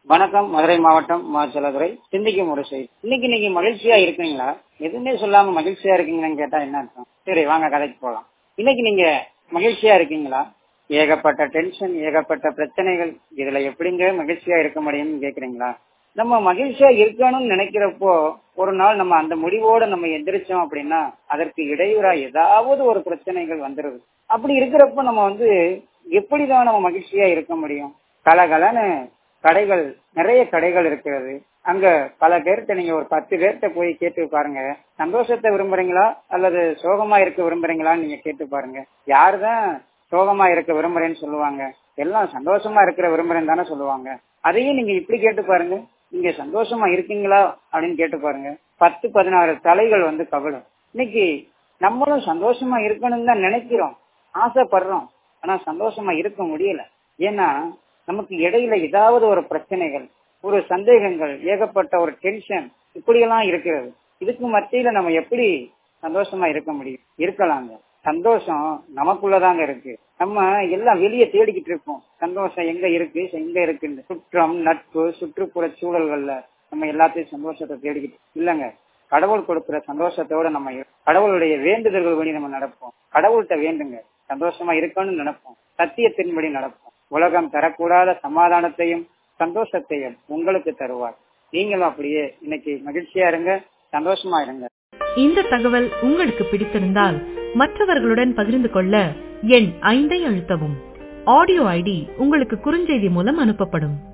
வணக்கம் மதுரை மாவட்டம் மாச்சலதுரை சிந்திக்கும் ஒரு செய்தி இன்னைக்கு நீங்க மகிழ்ச்சியா இருக்கீங்களா எதுவுமே சொல்லாம மகிழ்ச்சியா இருக்கீங்களான்னு கேட்டா என்ன அர்த்தம் சரி வாங்க கதைக்கு போலாம் இன்னைக்கு நீங்க மகிழ்ச்சியா இருக்கீங்களா ஏகப்பட்ட டென்ஷன் ஏகப்பட்ட பிரச்சனைகள் இதுல எப்படிங்க மகிழ்ச்சியா இருக்க முடியும்னு கேக்குறீங்களா நம்ம மகிழ்ச்சியா இருக்கணும்னு நினைக்கிறப்போ ஒரு நாள் நம்ம அந்த முடிவோட நம்ம எந்திரிச்சோம் அப்படின்னா அதற்கு இடையூறா ஏதாவது ஒரு பிரச்சனைகள் வந்துருது அப்படி இருக்கிறப்ப நம்ம வந்து எப்படிதான் நம்ம மகிழ்ச்சியா இருக்க முடியும் கலகலன்னு கடைகள் நிறைய கடைகள் இருக்கிறது அங்க பல பேர்கிட்ட நீங்க ஒரு பத்து பேர்கிட்ட போய் கேட்டு பாருங்க சந்தோஷத்தை விரும்புறீங்களா அல்லது சோகமா இருக்க விரும்புறீங்களான்னு நீங்க கேட்டு பாருங்க யாருதான் சோகமா இருக்க விரும்புறேன்னு சொல்லுவாங்க எல்லாம் சந்தோஷமா இருக்கிற விரும்புறேன்னு தானே சொல்லுவாங்க அதையும் நீங்க இப்படி கேட்டு பாருங்க நீங்க சந்தோஷமா இருக்கீங்களா அப்படின்னு கேட்டு பாருங்க பத்து பதினாறு தலைகள் வந்து கவலும் இன்னைக்கு நம்மளும் சந்தோஷமா இருக்கணும்னு தான் நினைக்கிறோம் ஆசைப்படுறோம் ஆனா சந்தோஷமா இருக்க முடியல ஏன்னா நமக்கு இடையில ஏதாவது ஒரு பிரச்சனைகள் ஒரு சந்தேகங்கள் ஏகப்பட்ட ஒரு டென்ஷன் இப்படியெல்லாம் இருக்கிறது இதுக்கு மத்தியில நம்ம எப்படி சந்தோஷமா இருக்க முடியும் இருக்கலாங்க சந்தோஷம் நமக்குள்ளதாங்க இருக்கு நம்ம எல்லாம் வெளியே தேடிக்கிட்டு இருக்கோம் சந்தோஷம் எங்க இருக்கு எங்க இருக்குன்னு சுற்றம் நட்பு சுற்றுப்புற சூழல்கள்ல நம்ம எல்லாத்தையும் சந்தோஷத்தை தேடிக்கிட்டு இல்லங்க கடவுள் கொடுக்கிற சந்தோஷத்தோட நம்ம கடவுளுடைய வேண்டுதல்கள் வழி நம்ம நடப்போம் கடவுள்கிட்ட வேண்டுங்க சந்தோஷமா இருக்கணும்னு நினைப்போம் சத்தியத்தின்படி நடப்போம் உலகம் தரக்கூடாத சமாதானத்தையும் சந்தோஷத்தையும் உங்களுக்கு தருவார் நீங்களும் அப்படியே இன்னைக்கு மகிழ்ச்சியா இருங்க சந்தோஷமா இருங்க இந்த தகவல் உங்களுக்கு பிடித்திருந்தால் மற்றவர்களுடன் பகிர்ந்து கொள்ள எண் ஐந்தை அழுத்தவும் ஆடியோ ஐடி உங்களுக்கு குறுஞ்செய்தி மூலம் அனுப்பப்படும்